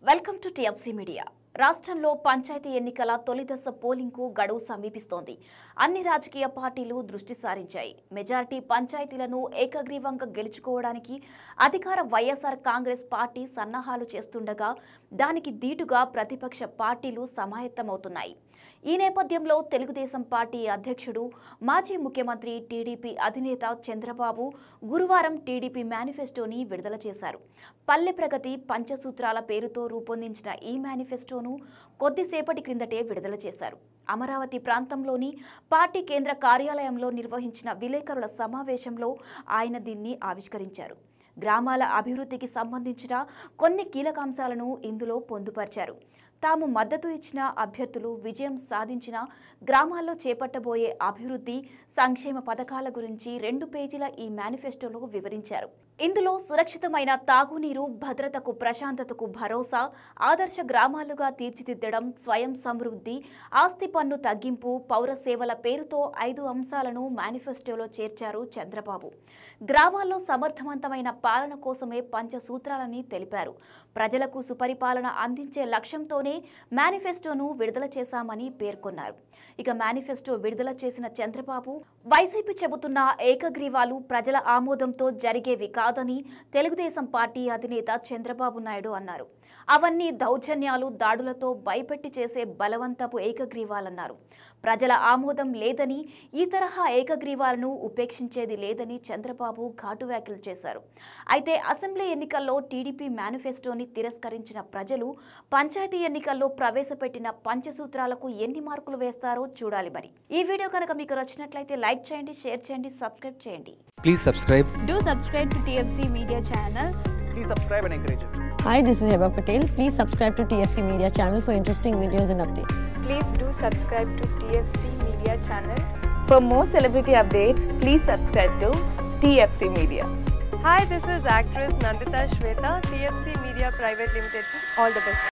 Welcome to TFC media రాష్ట్రంలో పంచాయతీ ఎన్నికల తొలి దశ పోలింగ్కు గడువు సమీపిస్తోంది అన్ని రాజకీయ పార్టీలు దృష్టి సారించాయి మెజారిటీ పంచాయతీలను ఏకగ్రీవంగా గెలుచుకోవడానికి అధికార వైఎస్ఆర్ కాంగ్రెస్ పార్టీ సన్నాహాలు చేస్తుండగా దానికి దీటుగా ప్రతిపక్ష పార్టీలు సమాయత్తమవుతున్నాయి ఈ నేపథ్యంలో తెలుగుదేశం పార్టీ అధ్యక్షుడు మాజీ ముఖ్యమంత్రి టీడీపీ అధినేత చంద్రబాబు గురువారం టీడీపీ మేనిఫెస్టోని విడుదల చేశారు పల్లె ప్రగతి పంచసూత్రాల పేరుతో రూపొందించిన ఈ మేనిఫెస్టోను కొద్దిసేపటి క్రిందటే విడుదల చేశారు అమరావతి ప్రాంతంలోని పార్టీ కేంద్ర కార్యాలయంలో నిర్వహించిన విలేకరుల సమావేశంలో ఆయన దీన్ని ఆవిష్కరించారు గ్రామాల అభివృద్ధికి సంబంధించిన కొన్ని కీలక అంశాలను ఇందులో పొందుపరిచారు తాము మద్దతు ఇచ్చిన అభ్యర్థులు విజయం సాధించిన గ్రామాల్లో చేపట్టబోయే అభివృద్ధి సంక్షేమ పథకాల గురించి రెండు పేజీల ఈ మేనిఫెస్టోలో వివరించారు ఇందులో సురక్షితమైన తాగునీరు భద్రతకు ప్రశాంతతకు భరోసా ఆదర్శ గ్రామాలుగా తీర్చిదిద్దడం స్వయం సమృద్ధి ఆస్తి పన్ను తగ్గింపు పౌర సేవల పేరుతో ఐదు అంశాలను మేనిఫెస్టోలో చేర్చారు చంద్రబాబు గ్రామాల్లో సమర్థవంతమైన పాలన కోసమే పంచసూత్రాలని తెలిపారు ప్రజలకు సుపరిపాలన అందించే లక్ష్యంతోనే మేనిఫెస్టోను విడుదల చేశామని పేర్కొన్నారు ఇక మేనిఫెస్టో విడుదల చేసిన చంద్రబాబు వైసీపీ చెబుతున్న ఏకగ్రీవాలు ప్రజల ఆమోదంతో జరిగేవి కాదని తెలుగుదేశం పార్టీ అధినేత చంద్రబాబు నాయుడు అన్నారు అవన్నీ దౌర్జన్యాలు దాడులతో భయపెట్టి చేసే బలవంతపు ఏకగ్రీవాలన్నారు ప్రజల ఆమోదం లేదని ఈ తరహా ఏకగ్రీవాలను ఉపేక్షించేది లేదని చంద్రబాబు ఘాటు వ్యాఖ్యలు చేశారు అయితే అసెంబ్లీ ఎన్నికల్లో టీడీపీ మేనిఫెస్టోని తిరస్కరించిన ప్రజలు పంచాయతీ ఎన్నికల్లో ప్రవేశపెట్టిన పంచసూత్రాలకు ఎన్ని మార్కులు వేస్తారో చూడాలి మరి ఈ వీడియో కనుక మీకు నచ్చినట్లయితే లైక్ చేయండి షేర్ చేయండి సబ్స్క్రైబ్ చేయండి Please subscribe. Do subscribe to TFC Media channel. please subscribe and encourage it. Hi, this is Heba Patel. Please subscribe to TFC Media channel for interesting videos and updates. Please do subscribe to TFC Media channel. For more celebrity updates, please subscribe to TFC Media. Hi, this is actress Nandita Shweta, TFC Media Private Limited. All the best.